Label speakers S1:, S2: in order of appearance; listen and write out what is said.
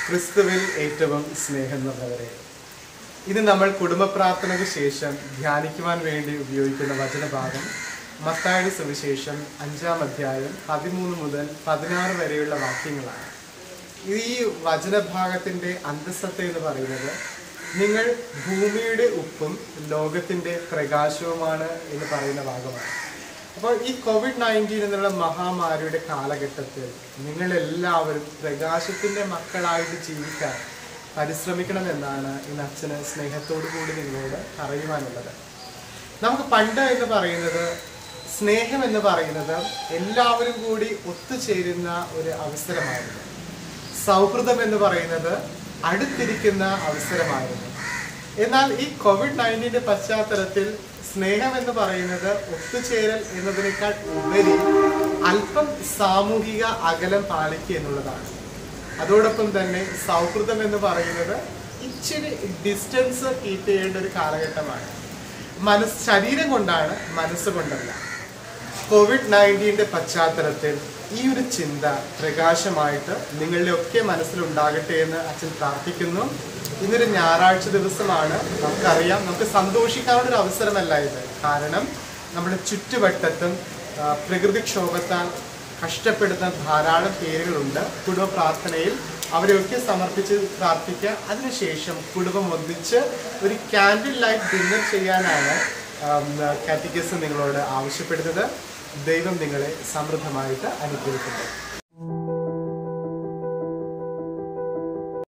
S1: ക്രിസ്തുവിൽ ഏറ്റവും സ്നേഹം നിറഞ്ഞവരെ ഇത് നമ്മൾ കുടുംബ പ്രാർത്ഥനയ്ക്ക് ശേഷം ധ്യാനിക്കുവാൻ വേണ്ടി ഉപയോഗിക്കുന്ന വചനഭാഗം മത്തായുടെ സുവിശേഷം അഞ്ചാം അധ്യായം പതിമൂന്ന് മുതൽ പതിനാറ് വരെയുള്ള വാക്യങ്ങളാണ് ഈ വചനഭാഗത്തിൻ്റെ അന്തസ്സത്ത എന്ന് പറയുന്നത് നിങ്ങൾ ഭൂമിയുടെ ഉപ്പും ലോകത്തിൻ്റെ പ്രകാശവുമാണ് എന്ന് പറയുന്ന ഭാഗമാണ് അപ്പോൾ ഈ കോവിഡ് നയൻറ്റീൻ എന്നുള്ള മഹാമാരിയുടെ കാലഘട്ടത്തിൽ നിങ്ങളെല്ലാവരും പ്രകാശത്തിൻ്റെ മക്കളായിട്ട് ജീവിക്കാൻ പരിശ്രമിക്കണമെന്നാണ് ഇന്ന് അച്ഛന് സ്നേഹത്തോടു കൂടി നിങ്ങളോട് പറയുവാനുള്ളത് നമുക്ക് പണ്ട് എന്ന് പറയുന്നത് സ്നേഹം എന്ന് പറയുന്നത് എല്ലാവരും കൂടി ഒത്തുചേരുന്ന ഒരു അവസരമായിരുന്നു സൗഹൃദം എന്ന് പറയുന്നത് അടുത്തിരിക്കുന്ന അവസരമായിരുന്നു എന്നാൽ ഈ കോവിഡ് നയൻറ്റീൻ്റെ പശ്ചാത്തലത്തിൽ സ്നേഹം എന്ന് പറയുന്നത് ഒത്തുചേരൽ എന്നതിനേക്കാൾ ഉപരി അല്പം സാമൂഹിക അകലം പാലിക്കുക എന്നുള്ളതാണ് അതോടൊപ്പം തന്നെ സൗഹൃദം എന്ന് പറയുന്നത് ഇച്ചിരി ഡിസ്റ്റൻസ് കീപ്പ് ചെയ്യേണ്ട ഒരു കാലഘട്ടമാണ് മനസ് ശരീരം കൊണ്ടാണ് മനസ്സുകൊണ്ടല്ല കോവിഡ് നയൻറ്റീൻ്റെ പശ്ചാത്തലത്തിൽ ഈ ഒരു ചിന്ത പ്രകാശമായിട്ട് നിങ്ങളുടെ ഒക്കെ മനസ്സിലുണ്ടാകട്ടെ എന്ന് അച്ഛൻ പ്രാർത്ഥിക്കുന്നു ഇന്നൊരു ഞായറാഴ്ച ദിവസമാണ് നമുക്കറിയാം നമുക്ക് സന്തോഷിക്കാനുള്ള ഒരു അവസരമല്ല ഇത് കാരണം നമ്മുടെ ചുറ്റുവട്ടത്തും ആ, പ്രകൃതിക്ഷോഭത്താൽ കഷ്ടപ്പെടുന്ന ധാരാളം പേരുകളുണ്ട് കുടുംബ പ്രാർത്ഥനയിൽ അവരെയൊക്കെ സമർപ്പിച്ച് പ്രാർത്ഥിക്കുക അതിനുശേഷം കുടുംബം ഒന്നിച്ച് ഒരു ക്യാൻഡിൽ ലൈറ്റ് ഡിന്നർ ചെയ്യാനാണ് കാറ്റഗസ് നിങ്ങളോട് ആവശ്യപ്പെടുന്നത് ദൈവം നിങ്ങളെ സമൃദ്ധമായിട്ട് അനുഗ്രഹിക്കുന്നു